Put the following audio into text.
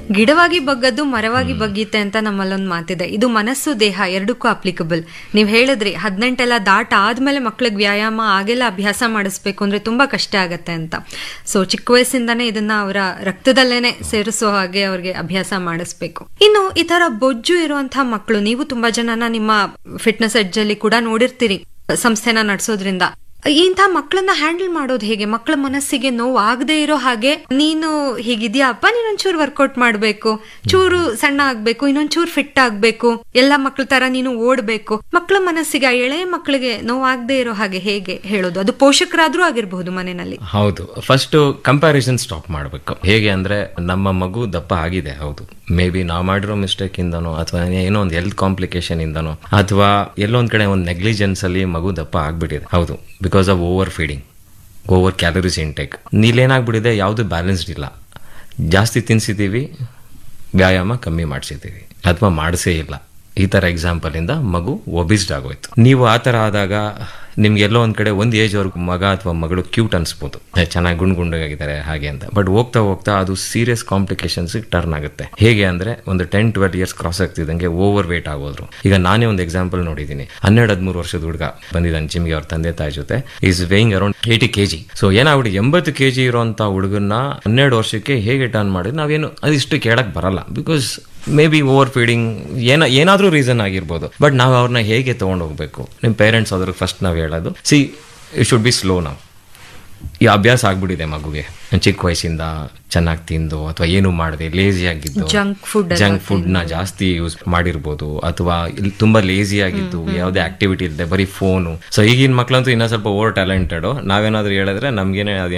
ಗಿಡವಾಗಿ ಬಗ್ಗದ್ದು ಮರವಾಗಿ ಬಗ್ಗೀತೆ ಅಂತ ನಮ್ಮಲ್ಲೊಂದು ಮಾತಿದೆ ಇದು ಮನಸ್ಸು ದೇಹ ಎರಡಕ್ಕೂ ಅಪ್ಲಿಕಬಲ್ ನೀವು ಹೇಳಿದ್ರಿ ಹದಿನೆಂಟೆಲ್ಲ ದಾಟ ಆದ್ಮೇಲೆ ಮಕ್ಳಿಗೆ ವ್ಯಾಯಾಮ ಆಗೆಲ್ಲ ಅಭ್ಯಾಸ ಮಾಡಿಸ್ಬೇಕು ಅಂದ್ರೆ ತುಂಬಾ ಕಷ್ಟ ಆಗತ್ತೆ ಅಂತ ಸೊ ಚಿಕ್ಕ ವಯಸ್ಸಿಂದಾನೇ ಇದನ್ನ ಅವರ ರಕ್ತದಲ್ಲೇನೆ ಸೇರಿಸೋ ಹಾಗೆ ಅವ್ರಿಗೆ ಅಭ್ಯಾಸ ಮಾಡಿಸ್ಬೇಕು ಇನ್ನು ಈ ತರ ಬೊಜ್ಜು ಇರುವಂತಹ ಮಕ್ಕಳು ನೀವು ತುಂಬಾ ಜನನ ನಿಮ್ಮ ಫಿಟ್ನೆಸ್ ಎಡ್ಜ್ ಅಲ್ಲಿ ಕೂಡ ನೋಡಿರ್ತೀರಿ ಸಂಸ್ಥೆನ ನಡೆಸೋದ್ರಿಂದ ಇಂಥ ಮಕ್ಕಳನ್ನ ಹ್ಯಾಂಡಲ್ ಮಾಡೋದು ಹೇಗೆ ಮಕ್ಕಳ ಮನಸ್ಸಿಗೆ ನೋವು ಆಗದೆ ಇರೋ ಹಾಗೆ ನೀನು ಹೀಗಿದ್ಯಾಪ್ಪ ನೀನೊಂಚೂರು ವರ್ಕೌಟ್ ಮಾಡ್ಬೇಕು ಚೂರು ಸಣ್ಣ ಆಗ್ಬೇಕು ಇನ್ನೊಂಚೂರು ಫಿಟ್ ಆಗ್ಬೇಕು ಎಲ್ಲ ಮಕ್ಳ ತರ ನೀನು ಓಡ್ಬೇಕು ಮಕ್ಕಳ ಮನಸ್ಸಿಗೆ ಆ ಎಳೆಯ ಮಕ್ಕಳಿಗೆ ನೋವಾಗದೆ ಇರೋ ಹಾಗೆ ಹೇಗೆ ಹೇಳೋದು ಅದು ಪೋಷಕರಾದ್ರೂ ಆಗಿರಬಹುದು ಮನೆಯಲ್ಲಿ ಹೌದು ಫಸ್ಟ್ ಕಂಪ್ಯಾರಿಸನ್ ಸ್ಟಾಪ್ ಮಾಡಬೇಕು ಹೇಗೆ ಅಂದ್ರೆ ನಮ್ಮ ಮಗು ದಪ್ಪ ಆಗಿದೆ ಹೌದು ಮೇ ಬಿ ನಾವು ಮಾಡಿರೋ ಮಿಸ್ಟೇಕ್ ಇಂದನೋ ಅಥವಾ ಏನೋ ಒಂದು ಹೆಲ್ತ್ ಕಾಂಪ್ಲಿಕೇಶನ್ ಇಂದನೋ ಅಥವಾ ಎಲ್ಲೋ ಒಂದ್ ಕಡೆ ಒಂದು ನೆಗ್ಲಿಜೆನ್ಸ್ ಅಲ್ಲಿ ಮಗು ದಪ್ಪ ಆಗ್ಬಿಟ್ಟಿದೆ ಹೌದು because of over feeding over calories intake ನೀಲೇನಾಗ್ಬಿಟ್ಟಿದೆ ಯಾವುದು ಬ್ಯಾಲೆನ್ಸ್ಡ್ ಇಲ್ಲ ಜಾಸ್ತಿ ತಿನ್ಸಿದ್ದೀವಿ ವ್ಯಾಯಾಮ ಕಮ್ಮಿ ಮಾಡಿಸಿದ್ದೀವಿ ಅಥವಾ ಮಾಡಿಸೇ ಇಲ್ಲ ಈ ಥರ ಎಕ್ಸಾಂಪಲ್ ಇಂದ ಮಗು ಒಬಿಸ್ಡ್ ಆಗೋಯ್ತು ನೀವು ಆ ಥರ ಆದಾಗ ನಿಮ್ಗೆ ಎಲ್ಲೋ ಒಂದ್ ಕಡೆ ಒಂದು ಏಜ್ ವರ್ಗು ಮಗ ಅಥವಾ ಮಗಳು ಕ್ಯೂಟ್ ಅನ್ಸ್ಬೋದು ಚೆನ್ನಾಗಿ ಗುಂಡ್ ಗುಂಡಾಗಿದ್ದಾರೆ ಹಾಗೆ ಅಂತ ಬಟ್ ಹೋಗ್ತಾ ಹೋಗ್ತಾ ಅದು ಸೀರಿಯಸ್ ಕಾಂಪ್ಲಿಕೇಶನ್ಸ್ ಟರ್ನ್ ಆಗುತ್ತೆ ಹೇಗೆ ಅಂದ್ರೆ ಒಂದು ಟೆನ್ ಟ್ವೆಲ್ ಇಯರ್ಸ್ ಕ್ರಾಸ್ ಆಗ್ತಿದ್ದಂಗೆ ಓವರ್ ವೇಟ್ ಆಗೋದ್ರು ಈಗ ನಾನೇ ಒಂದು ಎಕ್ಸಾಂಪಲ್ ನೋಡಿದ್ದೀನಿ ಹನ್ನೆರಡು ಹದಿಮೂರು ವರ್ಷದ ಹುಡುಗ ಬಂದಿದ್ದಾನೆ ಜಿಮ್ಗೆ ಅವ್ರ ತಂದೆ ತಾಯಿ ಜೊತೆ is weighing around eighty K G so ಏನಾಗ್ಬಿಟ್ಟು ಎಂಬತ್ತು ಕೆ ಜಿ ಇರುವಂತ ಹುಡುಗನ್ನ ಹನ್ನೆರಡು ವರ್ಷಕ್ಕೆ ಹೇಗೆ ಟರ್ನ್ ಮಾಡಿದ್ರೆ ನಾವೇನು ಅದಿಷ್ಟು ಕೇಳಕ್ ಬರಲ್ಲ because may be over feeding ಏನ ಏನಾದ್ರೂ ರೀಸನ್ ಆಗಿರ್ಬೋದು ಬಟ್ ನಾವು ಅವ್ರನ್ನ ಹೇಗೆ ತಗೊಂಡು ಹೋಗ್ಬೇಕು ನಿಮ್ಮ ಪೇರೆಂಟ್ಸ್ ಅದ್ರಿಗೆ ಫಸ್ಟ್ ನಾವು ಹೇಳೋದು see it should be slow ನಾವು ಈ ಅಭ್ಯಾಸ ಆಗ್ಬಿಟ್ಟಿದೆ ಮಗುಗೆ ಚಿಕ್ಕ ವಯಸ್ಸಿಂದ ಚೆನ್ನಾಗಿ ತಿಂದು ಅಥವಾ ಏನು ಮಾಡದೆ ಲೇಜಿ ಆಗಿದ್ದು ಜಂಕ್ ಫುಡ್ ಜಂಕ್ ಫುಡ್ ನ ಜಾಸ್ತಿ ಯೂಸ್ ಮಾಡಿರ್ಬೋದು ಅಥವಾ ಇಲ್ಲಿ ತುಂಬಾ ಲೇಜಿ ಆಗಿದ್ದು ಯಾವುದೇ ಆಕ್ಟಿವಿಟಿ ಇಲ್ಲದೆ ಬರೀ ಫೋನು ಸೊ ಈಗಿನ ಮಕ್ಳಂತೂ ಇನ್ನೂ ಸ್ವಲ್ಪ ಓವರ್ ಟ್ಯಾಲೆಂಟೆಡ್ ನಾವೇನಾದ್ರೂ ಹೇಳಿದ್ರೆ ನಮ್ಗೇನೆ